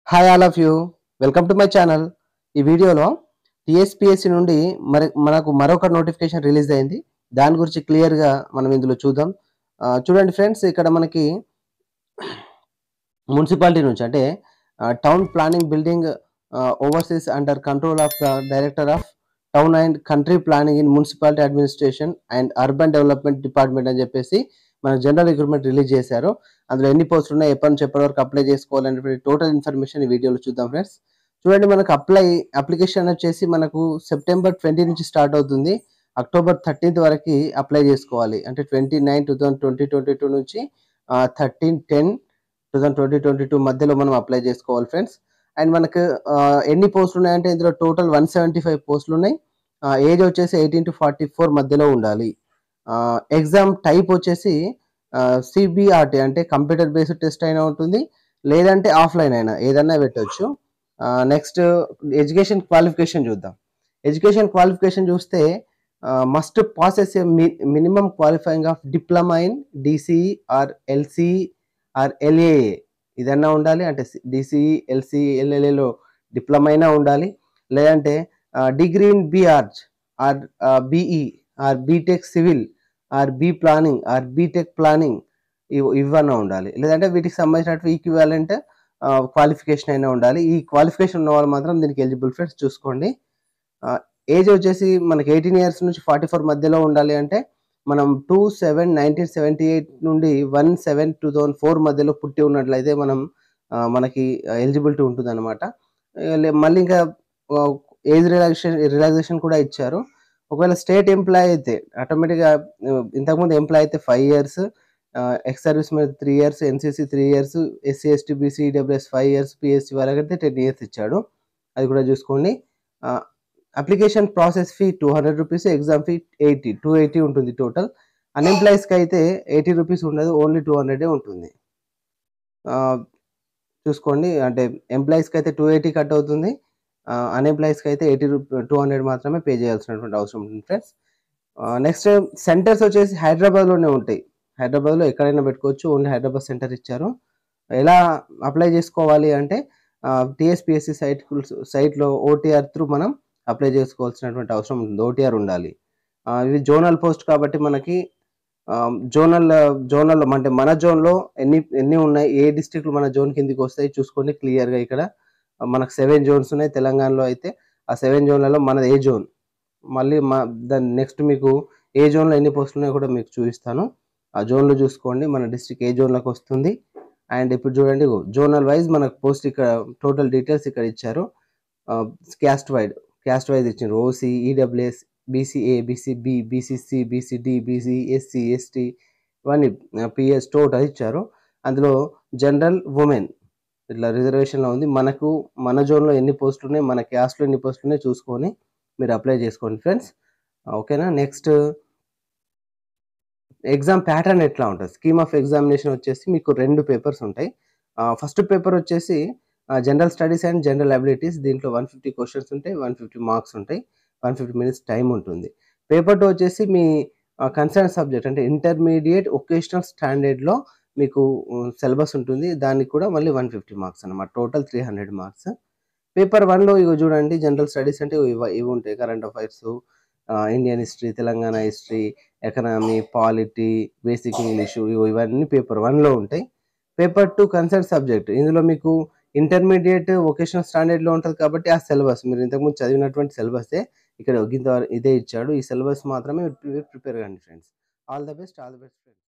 hi all of you welcome to my channel ఈ వీడియోలో TSPSC నుండి మరి మనకు మరొక నోటిఫికేషన్ రిలీజ్ అయింది దాని గురించి క్లియర్గా మనం ఇందులో చూద్దాం ఆ, చూడండి ఫ్రెండ్స్ ఇక్కడ మనకి మున్సిపాలిటీ నుంచి అంటే town planning building overseas under control of the director of town and country planning in municipality administration and urban development department అని చెప్పేసి మన జనరల్ రిక్రూట్మెంట్ రిలీజ్ చేశారు అందులో ఎన్ని పోస్టులు ఉన్నాయి ఎప్పటి నుంచి ఎప్పటి వరకు అప్లై చేసుకోవాలనేటువంటి టోటల్ ఇన్ఫర్మేషన్ ఈ వీడియోలో చూద్దాం ఫ్రెండ్స్ చూడండి మనకు అప్లై అప్లికేషన్ వచ్చేసి మనకు సెప్టెంబర్ ట్వంటీ నుంచి స్టార్ట్ అవుతుంది అక్టోబర్ థర్టీన్త్ వరకు అప్లై చేసుకోవాలి అంటే twenty nine two thousand twenty twenty two నుంచి thirteen ten two thousand twenty twenty two మధ్యలో మనం అప్లై చేసుకోవాలి ఫ్రెండ్స్ అండ్ మనకు ఆ, ఎన్ని పోస్టులు ఉన్నాయంటే ఇందులో టోటల్ వన్ సెవెంటీ ఫైవ్ పోస్టులు ఉన్నాయి ఏజ్ వచ్చేసి ఎయిటీన్ టు ఫార్టీ ఫోర్ మధ్యలో ఉండాలి ఎగ్జామ్ టైప్ వచ్చేసి సిబిఆర్టీ అంటే కంప్యూటర్ బేస్డ్ టెస్ట్ అయినా ఉంటుంది లేదంటే ఆఫ్లైన్ అయినా ఏదైనా పెట్టవచ్చు నెక్స్ట్ ఎడ్యుకేషన్ క్వాలిఫికేషన్ చూద్దాం ఎడ్యుకేషన్ క్వాలిఫికేషన్ చూస్తే must passes a minimum qualifying of diploma in DCE or LCE or LAA ఇదన్నా ఉండాలి అంటే డిసిఈ ఎల్సిఈ ఎల్ఎల్ఏలో డిప్లొమా అయినా ఉండాలి లేదంటే degree in BArch or BE or BTech civil or B planning or BTech planning ఇవ్ ఇవన్నా ఉండాలి లేదంటే వీటికి సంబంధించినట్టు ఈక్వివాలెంట్ క్వాలిఫికేషన్ అయినా ఉండాలి ఈ క్వాలిఫికేషన్ ఉన్న వాళ్ళు మాత్రం దీనికి ఎలిజిబుల్ ఫ్రెండ్స్ చూసుకోండి ఏజ్ వచ్చేసి మనకి ఎయిటీన్ ఇయర్స్ నుంచి ఫార్టీ ఫోర్ మధ్యలో ఉండాలి అంటే మనం two seven nineteen seventy eight నుండి one seven two thousand four మధ్యలో పుట్టి ఉన్నట్లయితే మనం ఆ, మనకి ఎలిజిబిలిటీ ఉంటుంది అనమాట మళ్ళీ ఇంకా ఏజ్ రిలాక్సేషన్ రిలాక్సేషన్ కూడా ఇచ్చారు ఒకవేళ స్టేట్ ఎంప్లాయ్ అయితే ఆటోమేటిక్గా ఇంతకుముందు ఎంప్లాయ్ అయితే ఫైవ్ ఇయర్స్ ఎక్స్ సర్వీస్ మీద three years NCC three years SC ST BC EWS five years PSC వాళ్ళకైతే టెన్ ఇయర్స్ ఇచ్చాడు అది కూడా చూసుకోండి application process fee two hundred rupees exam fee eighty two eighty ఉంటుంది టోటల్ అన్ఎంప్లాయీస్కి అయితే ఎయిటీ రూపీస్ ఉండదు ఓన్లీ టూ హండ్రెడే ఉంటుంది ఆ, చూసుకోండి అంటే ఎంప్లాయీస్కి అయితే టూ ఎయిటీ కట్ అవుతుంది అన్ఎంప్లాయీస్కి అయితే ఎయిటీ రూపీ టూ హండ్రెడ్ మాత్రమే పే చేయాల్సినటువంటి అవసరం ఉంటుంది ఫ్రెండ్స్ నెక్స్ట్ సెంటర్స్ వచ్చేసి హైదరాబాద్లోనే ఉంటాయి హైదరాబాద్లో ఎక్కడైనా పెట్టుకోవచ్చు ఓన్లీ హైదరాబాద్ సెంటర్ ఇచ్చారు ఎలా అప్లై చేసుకోవాలి అంటే టిఎస్పిఎస్సి సైట్ సైట్లో ఓటీఆర్ త్రూ మనం అప్లై చేసుకోవాల్సినటువంటి అవసరం ఉంటుంది ఓటీఆర్ ఉండాలి ఆ, ఇవి జోనల్ పోస్ట్ కాబట్టి మనకి జోనల్ జోనల్ అంటే మన జోన్లో ఎన్ని ఎన్ని ఉన్నాయి ఏ డిస్ట్రిక్ట్లు మన జోన్ కిందికి వస్తాయి చూసుకోండి క్లియర్గా ఇక్కడ ఆ, మనకు సెవెన్ జోన్స్ ఉన్నాయి తెలంగాణలో అయితే ఆ సెవెన్ జోన్లలో మనది ఏ జోన్ మళ్ళీ మా దాని నెక్స్ట్ మీకు ఏ జోన్లో ఎన్ని పోస్టులు ఉన్నాయో కూడా మీకు చూపిస్తాను ఆ జోన్లో చూసుకోండి మన డిస్ట్రిక్ట్ ఏ జోన్లోకి వస్తుంది అండ్ ఇప్పుడు చూడండి జోనల్ వైజ్ మనకు పోస్ట్ ఇక్కడ టోటల్ డీటెయిల్స్ ఇక్కడ ఇచ్చారు క్యాస్ట్ వైడ్ క్యాస్ట్ వైజ్ ఇచ్చారు OC EWS BCA BCB BCC BCD BC SC ST ఇవన్నీ పిఎస్ టోటల్ ఇచ్చారు అందులో జనరల్ ఉమెన్ ఇట్లా రిజర్వేషన్లో ఉంది మనకు మన జోన్లో ఎన్ని పోస్టులు ఉన్నాయి మన క్యాస్ట్లో ఎన్ని పోస్టులు ఉన్నాయి చూసుకొని మీరు అప్లై చేసుకోండి ఫ్రెండ్స్ ఓకేనా నెక్స్ట్ ఎగ్జామ్ ప్యాటర్న్ ఎట్లా ఉంటుంది స్కీమ్ ఆఫ్ ఎగ్జామినేషన్ వచ్చేసి మీకు రెండు పేపర్స్ ఉంటాయి ఫస్ట్ పేపర్ వచ్చేసి general studies and general abilities దీంట్లో వన్ ఫిఫ్టీ క్వశ్చన్స్ ఉంటాయి వన్ ఫిఫ్టీ మార్క్స్ ఉంటాయి వన్ ఫిఫ్టీ మినిట్స్ టైం ఉంటుంది పేపర్ టూ వచ్చేసి మీ కన్సర్న్ సబ్జెక్ట్ అంటే ఇంటర్మీడియట్ ఒకేషనల్ స్టాండర్డ్లో మీకు సిలబస్ ఉంటుంది దానికి కూడా మళ్ళీ వన్ ఫిఫ్టీ మార్క్స్ అనమాట total three hundred marks paper వన్లో ఇవి చూడండి జనరల్ స్టడీస్ అంటే ఇవి ఇవి ఉంటాయి current affairs Indian history Telangana history economy polity basic English ఇవన్నీ పేపర్ వన్లో ఉంటాయి పేపర్ టూ కన్సర్న్ సబ్జెక్ట్ ఇందులో మీకు ఇంటర్మీడియట్ వొకేషనల్ స్టాండర్డ్లో ఉంటుంది కాబట్టి ఆ సిలబస్ మీరు ఇంతకుముందు చదివినటువంటి సిలబసే ఇక్కడ ఇంత ఇదే ఇచ్చాడు ఈ సిలబస్ మాత్రమే ప్రిపేర్ కండి friends all the best all the best friends